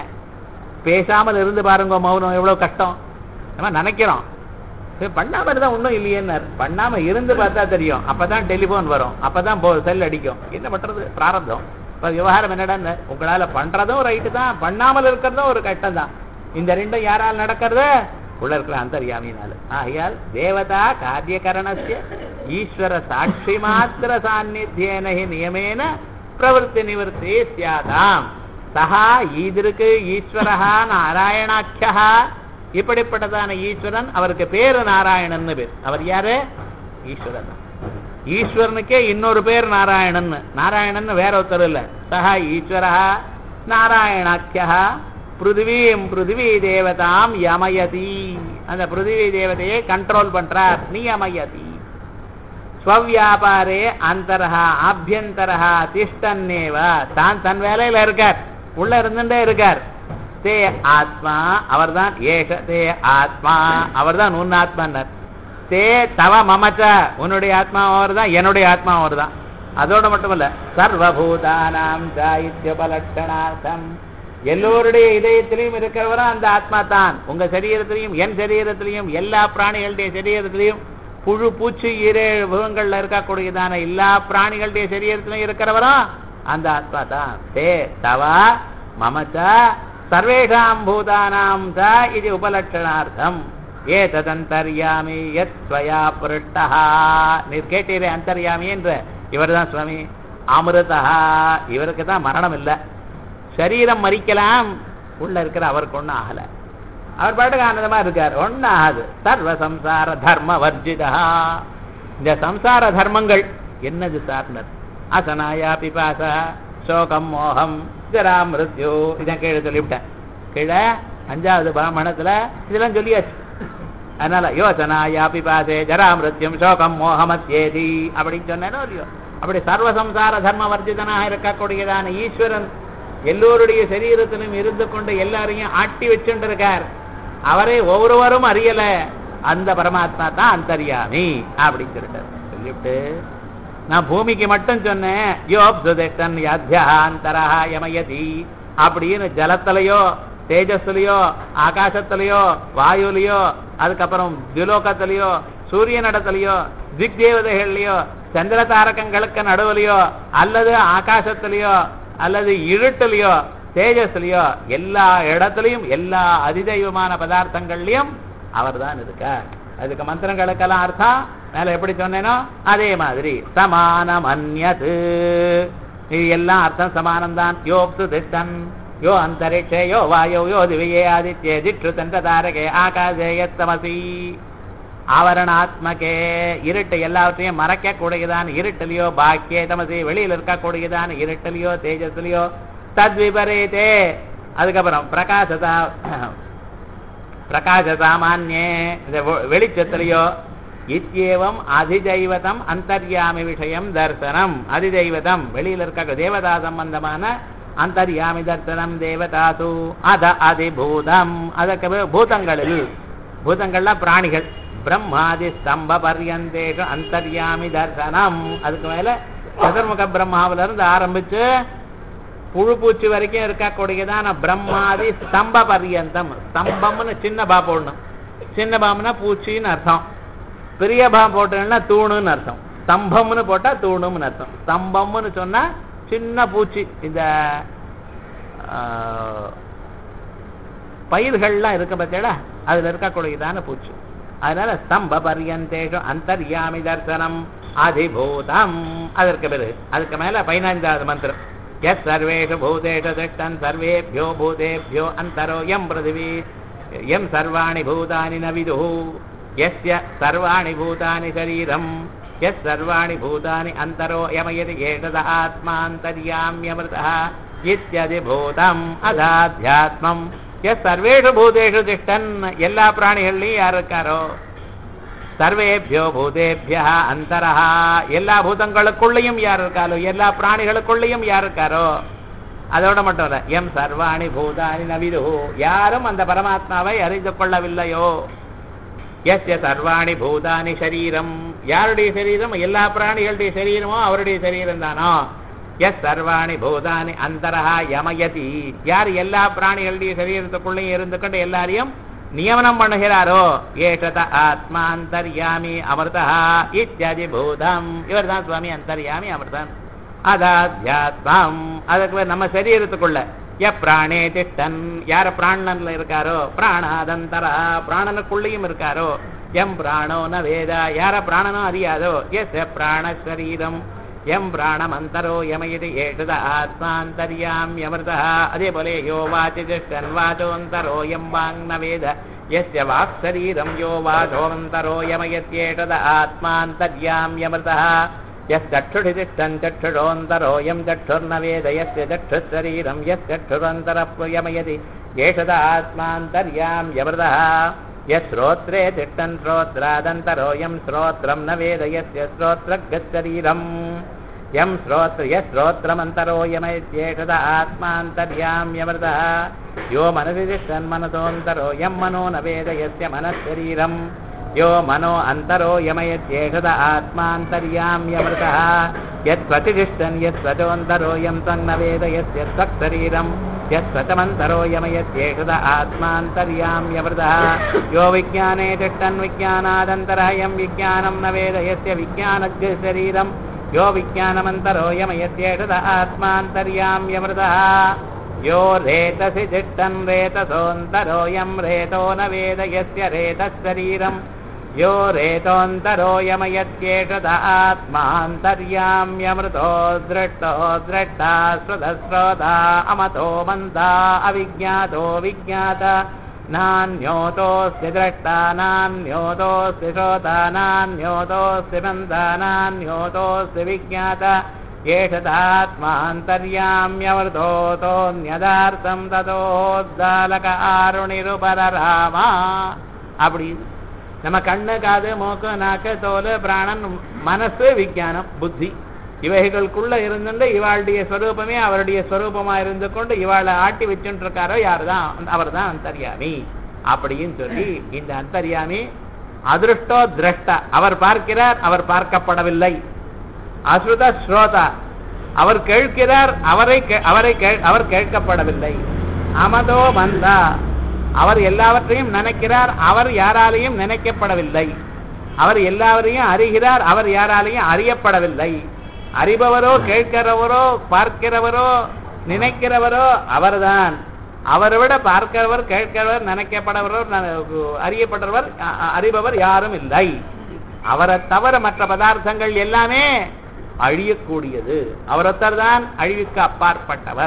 Speaker 1: பேசாமல் இருந்து பாருங்க மௌனம் எவ்வளவு கஷ்டம் நம்ம நினைக்கிறோம் சரி, பண்ணாம இருந்தா ஒண்ணும் இல்லையேன்னார் பண்ணாம இருந்து பார்த்தா தெரியும் அப்பதான் டெலிபோன் வரும் அப்பதான் செல் அடிக்கும் என்ன பண்றது பிராரப்தம் இப்ப விவகாரம் என்னடா உங்களால பண்றதும் ரைட்டு தான் பண்ணாமல் இருக்கிறதும் ஒரு கஷ்டம் தான் இந்த ரெண்டும் யாரால் நடக்கிறது உள்ள இருக்கிற அந்தர்யாமினால ஆகையால் தேவதா காரியகரணஸ்ய ஈஸ்வர சாட்சி மாத்திர சாநித்தியேன ஹி நியமேன பிரவருத்தி நிவர்த்தி சியாதாம் சஹா ஈதிருக்கு ஈஸ்வரஹா நாராயணாக்கியா இப்படிப்பட்டதான ஈஸ்வரன் அவருக்கு பேரு நாராயணன் பேர் அவர் யாரு ஈஸ்வரன் தான். ஈஸ்வரனுக்கே இன்னொரு பேர் நாராயணன் நாராயணன் வேற ஒருத்தர் இல்ல சஹா ஈஸ்வரஹா நாராயணாக்கியா பிருத்திவீம் பிருத்திவி தேவதாம் யமயதி அந்த பிருத்திவி தேவதையை கண்ட்ரோல் பண்றார் நியமயதி ஸ்வவியாபாரே அந்தரஹா ஆபியந்தரஹா திஷ்டன்னேவ தான் தன் வேலையில இருக்கார் உள்ள இருந்துட்டே இருக்கார் தே ஆத்மா அவர்தான் ஏஷ தே ஆத்மா அவர்தான் உன் ஆத்மான்னார் தே தவ மமச்ச உன்னுடைய ஆத்மா அவர்தான் என்னுடைய ஆத்மா அவர்தான் அதோட மட்டுமல்ல சர்வபூதானாம் சாயித்யோபலட்சணார்த்தம் எல்லோருடைய இதயத்திலையும் இருக்கிறவரும் அந்த ஆத்மா தான் உங்க சரீரத்திலையும் என் சரீரத்திலையும் எல்லா பிராணிகளுடைய சரீரத்திலையும் புழு பூச்சி ஈரேழு முகங்கள்ல இருக்கக்கூடியதான எல்லா பிராணிகளுடைய சரீரத்திலையும் இருக்கிறவரும் அந்த ஆத்மா தான் தே தவா மமச்ச சர்வேஷாம் பூதானாம் ச இது உபலட்சணார்த்தம் ஏ ததந்தர்யாமி யத் ஸ்வயா புருட்டா நீர் கேட்டீரே அந்தர்யாமி என்ற இவர்தான் சுவாமி அமிர்தா இவருக்கு தான் மரணம் இல்லை சரீரம் மறிக்கலாம் உள்ள இருக்கிற அவருக்கு ஒண்ணும் ஆகல அவர் பாட்டுக்கு ஆனந்தமா இருக்கார் ஒன்னும் ஆகாது சர்வ சம்சார தர்ம வர்ஜிதா இந்த சம்சார தர்மங்கள் என்னது சார்னர் அசனாயா பிபாசா சோகம் மோகம் ஜரா மிருத்யு இதான் கீழே சொல்லிவிட்டேன் கீழே அஞ்சாவது பிராமணத்துல இதெல்லாம் சொல்லியாச்சு அதனால யோசனாயா பிபாசே ஜரா மிருத்யும் சோகம் மோகமத்யேதி அப்படின்னு சொன்னேனோ இல்லையோ அப்படி சர்வ சம்சார தர்ம வர்ஜிதனாக இருக்கக்கூடியதான ஈஸ்வரன் எல்லோருடைய சரீரத்திலும் இருந்து கொண்டு எல்லாரையும் ஆட்டி வச்சுட்டு இருக்கார் அவரை ஒவ்வொருவரும் அறியல அந்த பரமாத்மா தான் அந்தர்யாமி அப்படின்னு சொல்லிட்டார் சொல்லிவிட்டு நான் பூமிக்கு மட்டும் சொன்னேன் யோப் சுதேஷ்டன் யாத்தியாந்தரா யமயதி அப்படின்னு ஜலத்திலையோ தேஜஸ்லயோ ஆகாசத்திலேயோ வாயுலயோ அதுக்கப்புறம் துலோகத்திலேயோ சூரியனிடத்திலேயோ திக் தேவதைகள்லயோ சந்திர தாரகங்களுக்கு நடுவுலையோ அல்லது ஆகாசத்திலேயோ அல்லது இருட்டுலயோ தேஜஸ்லயோ எல்லா இடத்துலயும் எல்லா அதிதெய்வமான பதார்த்தங்கள்லயும் அவர்தான் இருக்கார் அதுக்கு மந்திரங்களுக்கெல்லாம் அர்த்தம் மேல எப்படி சொன்னேனோ அதே மாதிரி சமானம் அந்நது இது எல்லாம் அர்த்தம் சமானம் தான் யோப்து திட்டன் யோ அந்தரிக்ஷே யோ வாயோ யோ திவியே ஆதித்யே திற்று தந்த தாரகே ஆகாசே யத்தமசி ஆவரணாத்மகே இருட்டு எல்லாவற்றையும் மறைக்கக்கூடியதான் இருட்டிலையோ பாக்கியே தமசி வெளியில் இருக்கக்கூடியதான் இருட்டிலையோ தேஜஸ்லையோ தத்விபரீதே அதுக்கப்புறம் பிரகாசதா பிரகாச சாமானியே இந்த வெ- வெளிச்சத்திலையோ இத்தியேவம் அதிதெய்வதம் அந்தர்யாமி விஷயம் தர்சனம் அதிதெய்வதம் வெளியில் இருக்க தேவதா சம்பந்தமான அந்தர்யாமி தர்சனம் தேவதாசு அத அதிபூதம் அதற்கு பிறகு பூதங்களில் பூதங்கள்ல பிராணிகள் பிரம்மாதி ஸ்தம்ப பர்யந்தேஷு அந்தர்யாமி தர்சனம் அதுக்கு மேல சதுர்முக பிரம்மாவில இருந்து ஆரம்பிச்சு புழு பூச்சி வரைக்கும் இருக்கக்கூடியதான பிரம்மாதி ஸ்தம்ப பர்யந்தம் ஸ்தம்பம்னு சின்ன பா போடணும் சின்ன பாம்புனா பூச்சின்னு அர்த்தம் பெரிய பா போட்டோம்னா தூணுன்னு அர்த்தம் ஸ்தம்பம்னு போட்டா தூணும்னு அர்த்தம் ஸ்தம்பம்னு சொன்னா சின்ன பூச்சி இந்த ஆ, பயிர்கள்லாம் இருக்க பார்த்தேடா அதுல இருக்கக்கூடியதான பூச்சி அதனால ஸ்தம்ப பர்யந்தேஷு அந்தர்யாமி தர்சனம் அதிபூதம் அதற்கு பிறகு அதுக்கு மேல பதினைந்தாவது மந்திரம் எஸ் சர்வேஷு பூதேஷு திஷ்டன் சர்வேபியோ பூதேபியோ அந்தரோ எம் பிருதிவி எம் சர்வாணி பூதானி ந விதுः यस्य सर्वाणि भूतानि शरीरम् यः सर्वाणि भूतानि अन्तरो यमयति एतद आत्मान्तर्याम्यमृतः इत्यधिभूतम् अदाध्यात्मम् यः सर्वेषु भूतेषु तिष्ठन् எல்லா பிராணிகள்லையும் யார் இருக்காரோ சர்வேபியோ பூதேபியா அந்தரஹா எல்லா பூதங்களுக்குள்ளேயும் யார் இருக்காரோ எல்லா பிராணிகளுக்குள்ளேயும் யார் இருக்காரோ அதோட மட்டும் இல்ல எம் சர்வாணி பூதானி நவிது யாரும் அந்த பரமாத்மாவை அறிந்து கொள்ளவில்லையோ எஸ்ய சர்வாணி பூதானி சரீரம் யாருடைய சரீரம் எல்லா பிராணிகளுடைய சரீரமோ அவருடைய சரீரம் தானோ எஸ் சர்வாணி பூதானி அந்தரஹா யமயதி யார் எல்லா பிராணிகளுடைய சரீரத்துக்குள்ளேயும் இருந்து கொண்டு எல்லாரையும் நியமனம் பண்ணுகிறாரோ ஏஷத ஆத்மா அந்தர்யாமி அமிர்தா இத்தியாதி பூதம் இவர் தான் சுவாமி அந்தர்யாமி அமிர்தம் அதாத்யாத்மம் அதுக்கு மேல நம்ம சரீரத்துக்குள்ள எ பிராணே திஷ்டன் யார பிராணன்ல இருக்காரோ பிராணாதந்தரா பிராணனுக்குள்ளேயும் இருக்காரோ எம் பிராணோ ந வேதா யார பிராணனோ அறியாதோ எஸ் பிராண சரீரம் எம் பிராணம் அந்தரோ யமயதி ஏஷத ஆத்மாந்தர்யாம் யமிருதா அதே போல யோ வாச்சி திஷ்டன் வாச்சோந்தரோ எம் வாங் ந வேத यस्य वाक्शरीरं यो वाचोऽन्तरो यमयत्येषद आत्मान्तर्यां यमृतः यश्चक्षुषि तिष्ठन् चक्षुषोऽन्तरोऽयं चक्षुर्न वेद यस्य चक्षुशरीरं यश्चक्षुरन्तरयमयति एषद आत्मान्तर्यां यमृतः यश्रोत्रे तिष्ठन् श्रोत्रादन्तरोऽयं श्रोत्रं न वेद यस्य श्रोत्रगशरीरम् यं श्रोत्र यश्रोत्रमन्तरो यमयत्येषद आत्मान्तर्यां यमृतः यो मनसि तिष्ठन्मनसोऽन्तरो यं मनो न वेद यस्य मनःशरीरम् यो मनो अन्तरो यमयत्येषद आत्मान्तर्यां यमृतः यत्स्वतिष्ठन् यत्स्वचोऽन्तरो यं त्वन्न वेद यस्य त्वक्शरीरम् यत्स्वचमन्तरो यमयत्येषद आत्मान्तर्यां यमृतः यो विज्ञाने तिष्ठन् विज्ञानादन्तरः यं विज्ञानं न वेद यस्य विज्ञानज्ञशरीरम् यो विज्ञानमन्तरो यमयत्येषद आत्मान्तर्यां यमृतः यो रेतसि तिष्ठन् रेतसोऽन्तरो यं रेतो न वेद यस्य रेतशरीरम् यो रेतोऽन्तरो यमयत्येषद आत्मान्तर्यां यमृतो दृष्टो द्रष्टा श्रुतश्रोता अमतो मन्दा अविज्ञातो विज्ञात नान्योतोऽस्ति द्रष्टा नान्योतोऽस्ति श्रोता नान्योतोऽस्ति मन्दा नान्योतोऽस्ति विज्ञात ஏஷதாத்மாந்தர்யாமியவர்தோதோன்யதார்த்தம் ததோத்தாலக ஆருணிருபரராமா அப்படி நம்ம கண்ணு காது மூக்கு நாக்கு தோல் பிராணன் மனசு விஞ்ஞானம் புத்தி இவைகளுக்குள்ள இருந்துட்டு இவாளுடைய ஸ்வரூபமே அவருடைய ஸ்வரூபமா இருந்து கொண்டு இவாளை ஆட்டி வச்சுட்டு இருக்காரோ யாருதான் அவர் தான் அந்தர்யாமி அப்படின்னு சொல்லி இந்த அந்தர்யாமி அதிருஷ்டோ திரஷ்டா அவர் பார்க்கிறார் அவர் பார்க்கப்படவில்லை அசுத ஸ்ரோதா அவர் கேட்கிறார் அவரை கே- அவரை கே- அவர் கேட்கப்படவில்லை அமதோ மந்தா அவர் எல்லாவற்றையும் நினைக்கிறார் அவர் யாராலையும் நினைக்கப்படவில்லை அவர் எல்லாவரையும் அறிகிறார் அவர் யாராலையும் அறியப்படவில்லை அறிபவரோ கேட்கிறவரோ பார்க்கிறவரோ நினைக்கிறவரோ அவர்தான் அவரை விட பார்க்கிறவர் கேட்கிறவர் நினைக்கப்படவர் ந- அறியப்படுறவர் அ- அ- அறிபவர் யாரும் இல்லை அவரை தவிர மற்ற பதார்த்தங்கள் எல்லாமே அழியக்கூடியது அவரொத்தர் தான் அழிவுக்கு அப்பாற்பட்டவர்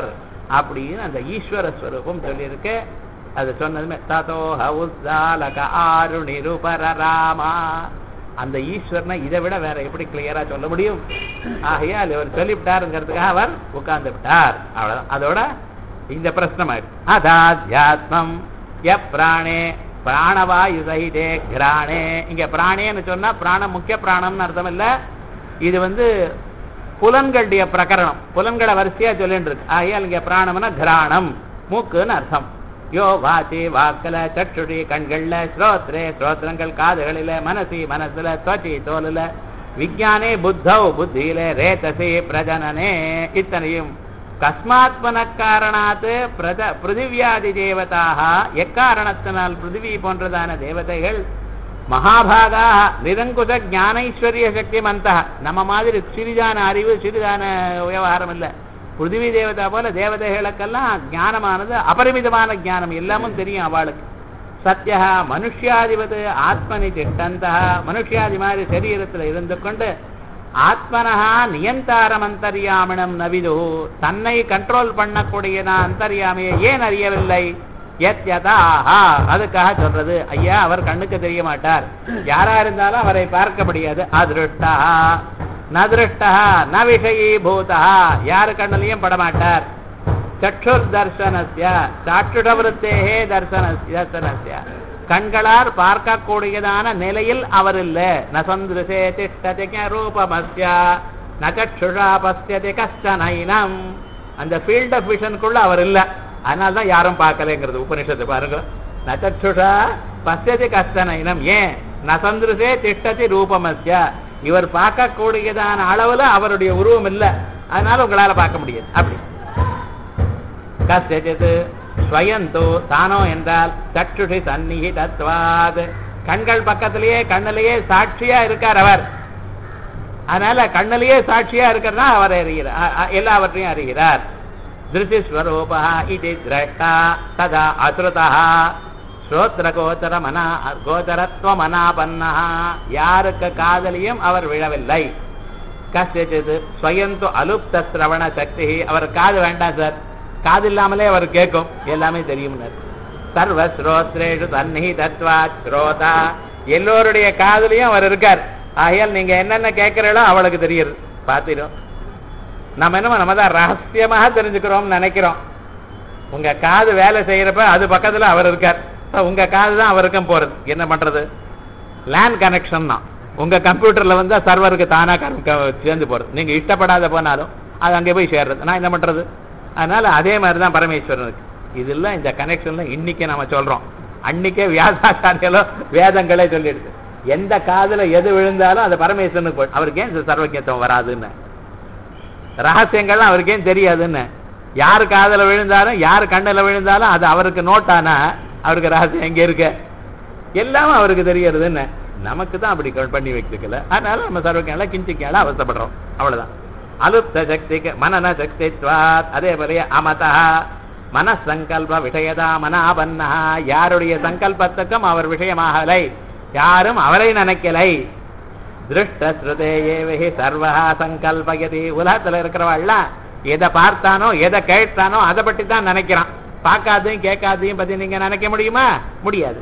Speaker 1: அப்படின்னு அந்த ஈஸ்வர ஸ்வரூபம் சொல்லியிருக்கு அது சொன்னதுமே ததோ ஹவுசாலக ஆரு நிருபர ராமா அந்த ஈஸ்வரனை இதை விட வேற எப்படி கிளியரா சொல்ல முடியும் ஆகையால் இவர் சொல்லிவிட்டாருங்கிறதுக்காக அவர் உட்கார்ந்து விட்டார் அவ்வளவுதான் அதோட இந்த பிரச்சனை ஆயிடுச்சு அதாத்யாத்மம் எப்ராணே பிராணவாயு சகிதே கிராணே இங்க பிராணேன்னு சொன்னா பிராணம் முக்கிய பிராணம்னு அர்த்தம் இல்ல இது வந்து புலன்களுடைய பிரகரணம் புலன்களை வரிசையா சொல்லிட்டு இருக்கு ஆகையால் இங்க பிராணம்னா கிராணம் மூக்குன்னு அர்த்தம் யோ வாசி வாக்கல சற்றுடி கண்கள்ல ஸ்ரோத்ரே ஸ்ரோத்திரங்கள் காதுகளில மனசி மனசுல துவச்சி தோலுல விஞ்ஞானே புத்தௌ புத்தியில ரேதசி பிரஜனனே இத்தனையும் கஸ்மாத் காரணாத் பிரத பிருத்திவியாதி தேவதாக எக்காரணத்தினால் பிருத்திவி போன்றதான தேவதைகள் மகாபாகா நிரங்குச ஞானைஸ்வரிய சக்தி மந்த நம்ம மாதிரி சிறிதான அறிவு சிறிதான விவகாரம் இல்லை பிருத்திவி தேவதா போல தேவதைகளுக்கெல்லாம் ஞானமானது அபரிமிதமான ஞானம் எல்லாமும் தெரியும் அவளுக்கு சத்யா மனுஷியாதிபது ஆத்மனி திஷ்டந்தா மனுஷியாதி மாதிரி சரீரத்தில் இருந்து கொண்டு ஆத்மனஹா நியந்தாரம் அந்தரியாமினம் நவிது தன்னை கண்ட்ரோல் பண்ணக்கூடியதா அந்தரியாமையை ஏன் அறியவில்லை எத்யதாஹா அதுக்காக சொல்றது ஐயா அவர் கண்ணுக்கு தெரிய மாட்டார் யாரா இருந்தாலும் அவரை பார்க்க முடியாது அதிருஷ்டா நதிருஷ்டா ந விஷயீ பூதா யாரு கண்ணிலையும் படமாட்டார் சற்றுர் தர்சனஸ்ய சாற்றுடவருத்தேகே தர்சனஸ்ய தர்சனஸ்ய கண்களால் பார்க்கக்கூடியதான நிலையில் அவர் இல்ல நசந்திருசே திஷ்டதி ரூபமஸ்ய நச்சுஷா பசியதி கஷ்டனைனம் அந்த ஃபீல்ட் ஆஃப் விஷனுக்குள்ள அவர் இல்ல அதனால தான் யாரும் பார்க்கலைங்கிறது உபனிஷத்து பாருங்க நச்சுஷா பசியதி கஷ்டனைனம் ஏன் நசந்திருசே திஷ்டதி ரூபமஸ்ய இவர் பார்க்கக்கூடியதான அளவுல அவருடைய உருவம் இல்ல அதனால உங்களால பார்க்க முடியாது அப்படி கசித் ஸ்வயந்தோ தானோ என்றால் சற்றுஷி சந்நிகி தத்வாத் கண்கள் பக்கத்திலேயே கண்ணிலேயே சாட்சியா இருக்கார் அவர் அதனால கண்ணிலேயே சாட்சியா இருக்கிறதா அவர் அறிகிறார் எல்லாவற்றையும் அறிகிறார் திருஷ்டிஸ்வரூபா இது திரஷ்டா ததா அசுரதா ஸ்ரோத்ர கோதர மனா கோதரத்துவ மனாபன்னா யாருக்கு காதலியும் அவர் விழவில்லை கசித் ஸ்வயந்து அலுப்த சிரவண சக்தி அவர் காது வேண்டாம் சார் காது இல்லாமலே அவர் கேட்கும் எல்லாமே தெரியும் சர்வ ஸ்ரோத்ரேஷு தன்னிஹி தத்வா ஸ்ரோதா எல்லோருடைய காதலையும் அவர் இருக்கார் ஆகையால் நீங்க என்னென்ன கேட்கிறீங்களோ அவளுக்கு தெரியுது பார்த்திடும் நம்ம என்னமோ நம்ம தான் ரகசியமாக தெரிஞ்சுக்கிறோம்னு நினைக்கிறோம் உங்க காது வேலை செய்யறப்ப அது பக்கத்துல அவர் இருக்கார் உங்க காது தான் அவருக்கும் போறது என்ன பண்றது லேண்ட் கனெக்ஷன் தான் உங்க கம்ப்யூட்டர்ல வந்து சர்வருக்கு தானா சேர்ந்து போறது நீங்க இஷ்டப்படாத போனாலும் அது அங்கே போய் சேர்றது நான் என்ன பண்றது அதனால அதே மாதிரி தான் பரமேஸ்வரனுக்கு இதெல்லாம் இந்த கனெக்ஷன்ல இன்னைக்கு நம்ம சொல்றோம் அன்னைக்கே வியாசாச்சாரியலோ வேதங்களே சொல்லிடுது எந்த காதுல எது விழுந்தாலும் அது பரமேஸ்வரனுக்கு போய் அவருக்கு ஏன் சர்வஜத்துவம் வராதுன்னு ரகசியங்கள்லாம் அவருக்கு ஏன் தெரியாதுன்னு யார் காதுல விழுந்தாலும் யார் கண்ணுல விழுந்தாலும் அது அவருக்கு நோட்டானா அவருக்கு ரகசியம் எங்க இருக்கு எல்லாமே அவருக்கு தெரியறதுன்னு நமக்கு தான் அப்படி பண்ணி வச்சுக்கல அதனால நம்ம சர்வஜால கிஞ்சிக்கால அவசப்படுறோம் அவ்வளவுதான் அலுப்த சக்திக்கு மனன சக்தித்வாத் அதே போல அமதா மனசங்கல்ப விஷயதா மனாபன்னா யாருடைய சங்கல்பத்துக்கும் அவர் விஷயமாகலை யாரும் அவரை நினைக்கலை திருஷ்ட ஸ்ருதேயே சர்வா சங்கல்பயதி உலகத்துல இருக்கிறவாள்லாம் எதை பார்த்தானோ எதை கேட்டானோ அதை பற்றி தான் நினைக்கிறான் பார்க்காதையும் கேட்காதையும் பத்தி நீங்க நினைக்க முடியுமா முடியாது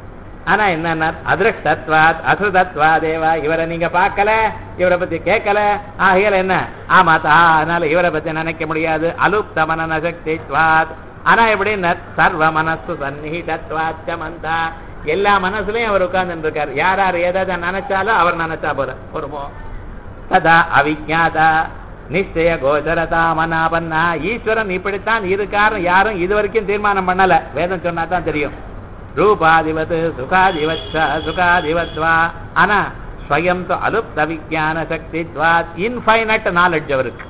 Speaker 1: ஆனா என்ன அதிருஷ்டத்வாத் அசுதத்வா தேவா இவரை நீங்க பார்க்கல இவரை பத்தி கேட்கல ஆகையால என்ன ஆமாத்தா அதனால இவரை பத்தி நினைக்க முடியாது அலுப்த மனன சக்தித்வாத் ஆனா எப்படி சர்வ மனசு சந்நிஹிதத்வாச்ச மந்தா எல்லா மனசுலயும் அவர் உட்கார்ந்து இருக்காரு யார் யார் எதை நினைச்சாலும் அவர் நினைச்சா போற பொறுமோ ததா அவிஜாதா நிச்சய கோச்சரதா மனாபன்னா ஈஸ்வரன் இப்படித்தான் இருக்காரு யாரும் இது வரைக்கும் தீர்மானம் பண்ணல வேதம் சொன்னா தான் தெரியும் ரூபாதிவத் சுகாதிவத் சுகாதிவத்வா ஆனா ஸ்வயம் அலுப்த விஜான சக்தித்வாத் இன்ஃபைனட் நாலெட்ஜ் அவருக்கு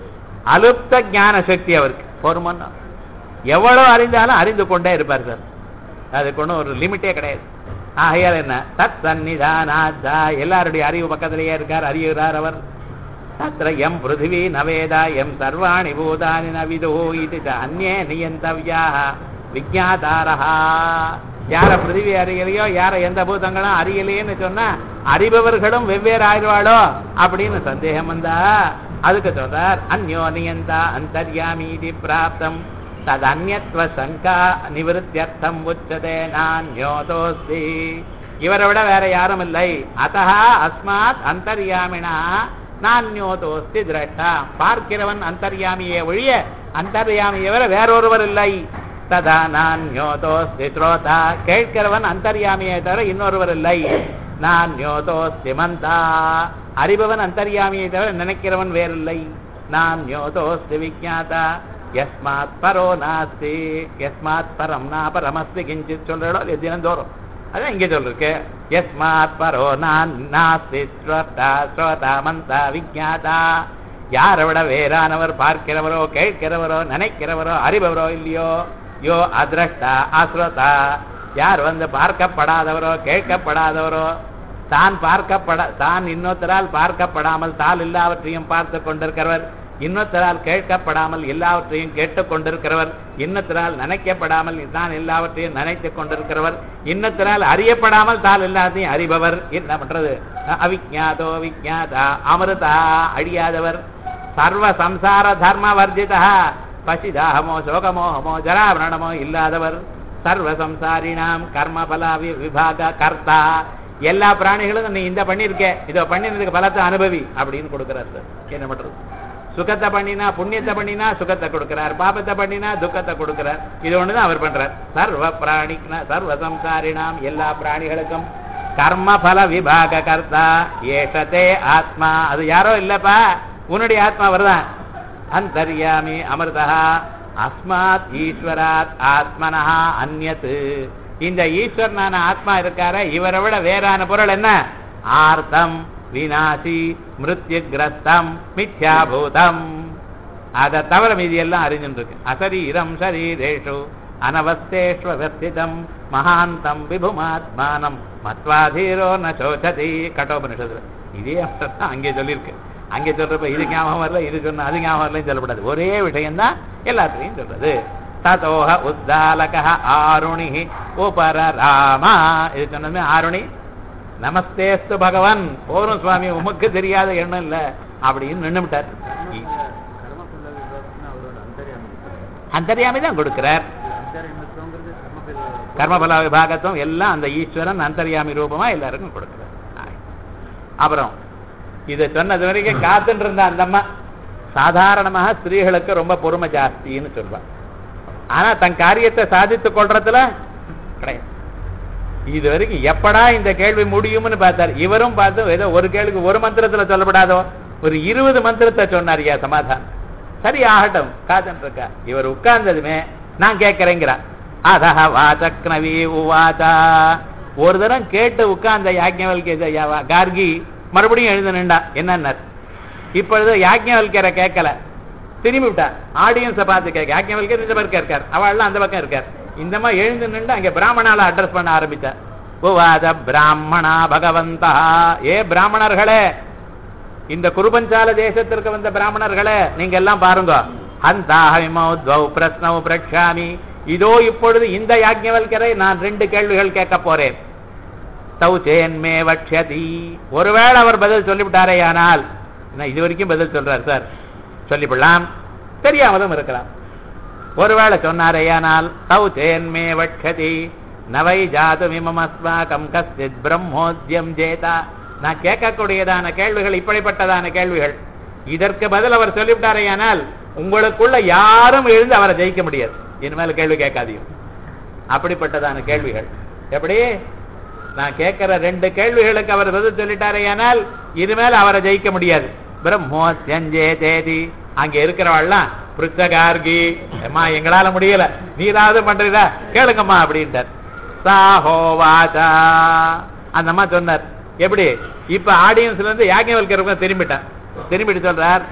Speaker 1: அலுப்த ஞான சக்தி அவருக்கு பொறுமன்னா எவ்வளவு அறிந்தாலும் அறிந்து கொண்டே இருப்பார் சார் அதுக்கு ஒன்றும் ஒரு லிமிட்டே கிடையாது ஆகையால் என்ன தத் சந்நிதானாத்தா எல்லாருடைய அறிவு பக்கத்திலேயே இருக்கார் அறியுறார் அவர் தத்திர எம் பிருத்திவி நவேதா எம் சர்வாணி பூதானி நவிதோ இது அந்நே நியந்தவியா விஜாதாரா யார பிருத்திவி அறியலையோ யார எந்த பூதங்களும் அறியலையேன்னு சொன்னா அறிபவர்களும் வெவ்வேறு ஆயிடுவாளோ அப்படின்னு சந்தேகம் வந்தா அதுக்கு சொல்றார் அந்யோனியந்தா அந்தர்யாமீதி பிராப்தம் தது அந்யத்வ சங்கா நிவத்தியர்த்தம் உச்சதே நான்யோதோஸ்தி இவரை விட வேற யாரும் இல்லை அத்தா அஸ்மாத் அந்தர்யாமினா நான்யோதோஸ்தி திரஷ்டா பார்க்கிறவன் அந்தர்யாமியே ஒழிய அந்தர்யாமியை விட வேறொருவர் இல்லை ததா நான்யோதோஸ்தி ஸ்ரோதா கேட்கிறவன் அந்தர்யாமியை தவிர இன்னொருவர் இல்லை நான்யோதோஸ்தி மந்தா அறிபவன் அந்தர்யாமியை தவிர நினைக்கிறவன் வேறில்லை நான்யோதோஸ்தி விஜாதா யஸ்மாத் பரோ நாஸ்தி யஸ்மாத் பரம் நா பரமஸ்தி கிஞ்சித் சொல்றோ தினந்தோறும் அதான் இங்கே சொல்லிருக்கு யஸ்மாத் பரோ நான் நாஸ்தி ஸ்ரோதா ஸ்ரோதா மந்தா விஜாதா யாரை விட வேறானவர் பார்க்கிறவரோ கேட்கிறவரோ நினைக்கிறவரோ அறிபவரோ இல்லையோ யோ அதிரஷ்டா அஸ்ரோதா யார் வந்து பார்க்கப்படாதவரோ கேட்கப்படாதவரோ தான் பார்க்கப்பட தான் இன்னொருத்தரால் பார்க்கப்படாமல் தால் எல்லாவற்றையும் பார்த்து கொண்டிருக்கிறவர் இன்னொருத்தரால் கேட்கப்படாமல் எல்லாவற்றையும் கேட்டுக் கொண்டிருக்கிறவர் இன்னொருத்தரால் நினைக்கப்படாமல் தான் எல்லாவற்றையும் நினைத்து கொண்டிருக்கிறவர் இன்னொருத்தரால் அறியப்படாமல் தால் எல்லாத்தையும் அறிபவர் என்ன பண்றது அவிஜாதோ விஜாதா அமிர்தா அழியாதவர் சர்வ சம்சார தர்ம வர்ஜிதா பசிதாகமோ சோகமோகமோ ஜராவரணமோ இல்லாதவர் சர்வ சம்சாரினாம் கர்மபல வி- விபாக கர்த்தா எல்லா பிராணிகளும் நீ இந்த பண்ணிருக்க இதோ பண்ணினதுக்கு பலத்தை அனுபவி அப்படின்னு கொடுக்கிறார் சார் என்ன பண்றது சுகத்தை பண்ணினா புண்ணியத்தை பண்ணினா சுகத்தை கொடுக்கிறார் பாபத்தை பண்ணினா துக்கத்தை கொடுக்கிறார் இது ஒண்ணுதான் அவர் பண்றார் சர்வ பிராணி சர்வ சம்சாரினாம் எல்லா பிராணிகளுக்கும் கர்மபல விபாக கர்த்தா ஏஷத்தே ஆத்மா அது யாரோ இல்லப்பா உன்னுடைய ஆத்மா வருதான் அந்தர்யாமி அமிர்தா அஸ்மாத் ஈஸ்வராத் ஆத்மனஹா அந்யத் இந்த ஈஸ்வரனான ஆத்மா இருக்கார இவரை விட வேறான பொருள் என்ன ஆர்த்தம் விநாசி மிருத்யுகிரஸ்தம் மித்யாபூதம் அதை தவிர மீதி எல்லாம் அறிஞ்சுட்டு இருக்கு அசரீரம் சரீரேஷு அனவஸ்தேஷ்வஸ்திதம் மகாந்தம் விபுமாத்மானம் மத்வாதீரோ ந சோச்சதி கட்டோபனிஷத்துல இதே அர்த்தம் தான் அங்கே சொல்லியிருக்கு அங்கே சொல்றப்ப இது ஞாபகம் வரல இது சொன்ன அது ஞாபகம் வரலன்னு சொல்லப்படாது ஒரே விஷயம்தான் எல்லாத்துலையும் சொல்றது ததோஹ உத்தாலக ஆருணி உபர ராமா இது சொன்னதுமே ஆருணி நமஸ்தேஸ்து பகவான் போரும் சுவாமி உமக்கு தெரியாத எண்ணம் இல்ல அப்படின்னு நின்னுட்டார்
Speaker 2: கர்மபல விபாகம்னு அவரோட அந்தரியாமி
Speaker 1: அந்தரியாமி தான் கொடுக்கிறார்
Speaker 2: அந்தரியாமத்துவங்கிறது கர்மபல
Speaker 1: கர்மபல விபாகத்துவம் எல்லாம் அந்த ஈஸ்வரன் அந்தர்யாமி ரூபமா எல்லாருக்கும் கொடுக்கிறார் ஆய். அப்புறம் இதை சொன்னது வரைக்கும் காத்துட்டு இருந்த அந்த அம்மா சாதாரணமாக ஸ்திரீகளுக்கு ரொம்ப பொறுமை ஜாஸ்தின்னு சொல்வா ஆனா தன் காரியத்தை சாதித்துக் கொள்றதுல கிடையாது இது வரைக்கும் எப்படா இந்த கேள்வி முடியும்னு பார்த்தார் இவரும் பார்த்து ஏதோ ஒரு கேள்விக்கு ஒரு மந்திரத்துல சொல்லப்படாதோ ஒரு இருபது மந்திரத்தை சொன்னார் ஐயா சமாதானம் சரி ஆகட்டும் காத்துட்டு இருக்கா இவர் உட்கார்ந்ததுமே நான் கேட்கிறேங்கிறா அதஹ வாசக்னவி உவாச்சா ஒரு தரம் கேட்டு உட்கார்ந்த யாஜ்ஞவல்கே கார்கி மறுபடியும் எழுந்து நின்றா என்னன்னார் இப்பொழுது யாஜ்ஞவல்கரை கேட்கல திரும்பி விட்டா ஆடியன்ஸை பார்த்து கேட்க யாஜ்ஞவல்கர் இந்த பக்கம் இருக்கார் அவள்லாம் அந்த பக்கம் இருக்கார் இந்த மாதிரி எழுந்து நின்று அங்க பிராமணால அட்ரஸ் பண்ண ஆரம்பித்தார் உவாத பிராமணா பகவந்தா ஏ பிராமணர்களே இந்த குருபஞ்சால தேசத்திற்கு வந்த பிராமணர்களே நீங்க எல்லாம் பாருங்க ஹந்தாஹிமௌ துவௌ பிரஸ்னௌ பிரக்ஷாமி இதோ இப்பொழுது இந்த யாஜ்ஞவல்கரை நான் ரெண்டு கேள்விகள் கேட்க போறேன் தௌச்சேன்மே வக்ஷதி ஒருவேளை அவர் பதில் சொல்லிவிட்டாரே ஆனால் நான் இது வரைக்கும் பதில் சொல்றார் சார் சொல்லிவிடலாம் தெரியாமலும் இருக்கலாம் ஒருவேளை சொன்னாரேயானால் தௌச்சேன்மே வக்ஷதி நவை ஜாது மிமமஸ்மாகம் கஸ்தித் பிரம்மோத்யம் ஜேதா நான் கேட்கக்கூடியதான கேள்விகள் இப்படிப்பட்டதான கேள்விகள் இதற்கு பதில் அவர் சொல்லிவிட்டாரேயானால் உங்களுக்குள்ள யாரும் எழுந்து அவரை ஜெயிக்க முடியாது இனிமேல் கேள்வி கேட்காதீங்க அப்படிப்பட்டதான கேள்விகள் எப்படி நான் கேட்கிற ரெண்டு கேள்விகளுக்கு அவர் பதில் சொல்லிட்டாரேயானால் இனிமேல் அவரை ஜெயிக்க முடியாது பிரம்மோத்யஞ்சே தேதி அங்க இருக்கிறவாள்லாம் பிருச்சகார்கி அம்மா எங்களால முடியல நீராவது பண்றீதா கேளுங்கம்மா அப்படின்ட்டார் சாஹோ வாசா அந்த அம்மா சொன்னார் எப்படி இப்ப ஆடியன்ஸ்ல இருந்து யாஜ்ஞவல்கர் திரும்பிட்டார் திரும்பிட்டு சொல்றார்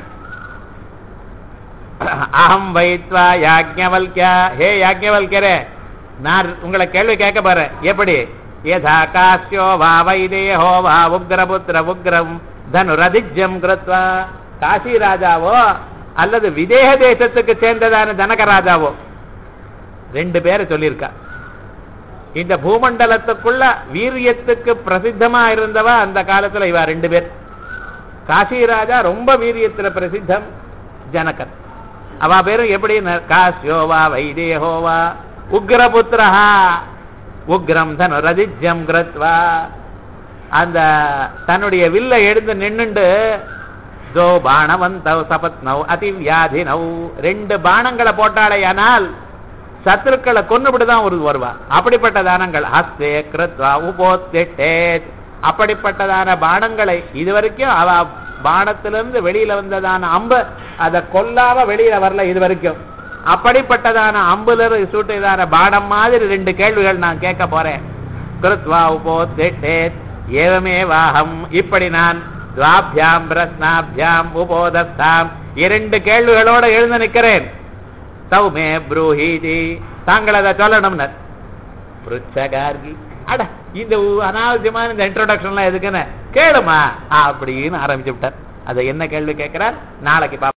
Speaker 1: அகம் வைத்வா யாஜ்ஞவல்கியா ஹே யாஜ்ஞவல்கரே நான் உங்களை கேள்வி கேட்க போறேன் எப்படி யதா காசியோ வா வைதேயோ வா உக்ரபுத்திர உக்ரம் தனுரதிஜம் கிருத்வா காசி ராஜாவோ அல்லது விதேக தேசத்துக்கு சேர்ந்ததான ஜனக ராஜாவோ ரெண்டு பேரை சொல்லியிருக்கா இந்த பூமண்டலத்துக்குள்ள வீரியத்துக்கு பிரசித்தமா இருந்தவா அந்த காலத்துல இவா ரெண்டு பேர் காசிராஜா ரொம்ப வீரியத்துல பிரசித்தம் ஜனகன் அவ பேரும் எப்படி காசியோவா வைதேகோவா உக்ரபுத்திரஹா உக்ரம் தனுரதிஜ்யம் கிருத்வா அந்த தன்னுடைய வில்ல எடுத்து நின்னுண்டு தோ பாணவந்தவ் சபத்னவ் அதிவியாதினவ் ரெண்டு பானங்களை போட்டாலேயானால் சத்துருக்களை கொன்னுபிட்டு தான் ஒரு வருவா அப்படிப்பட்ட தானங்கள் ஹஸ்தே கிருத்வா உபோத்திட்டேத் அப்படிப்பட்டதான பானங்களை இதுவரைக்கும் அவ பானத்திலிருந்து வெளியில வந்ததான அம்பு அதை கொல்லாம வெளியில வரல இது வரைக்கும் அப்படிப்பட்டதான அம்புல சூட்டதான பானம் மாதிரி ரெண்டு கேள்விகள் நான் கேட்க போறேன் கிருத்வா உபோத்திட்டேத் ஏவமே வாகம் இப்படி நான் துவாபியாம் பிரஸ்னாபியாம் உபோதஸ்தாம் இரண்டு கேள்விகளோட எழுந்து நிற்கிறேன் சௌமே ப்ரூஹீதி தாங்கள் அதை சொல்லணும்னு புருச்சகார்கி அட இந்த உ- அனாவசியமான இந்த இன்ட்ரோடக்ஷன்லாம் எதுக்குன்னு கேளுமா அப்படின்னு ஆரம்பிச்சு விட்டார் அதை என்ன கேள்வி கேட்கிறார் நாளைக்கு பாப்போம்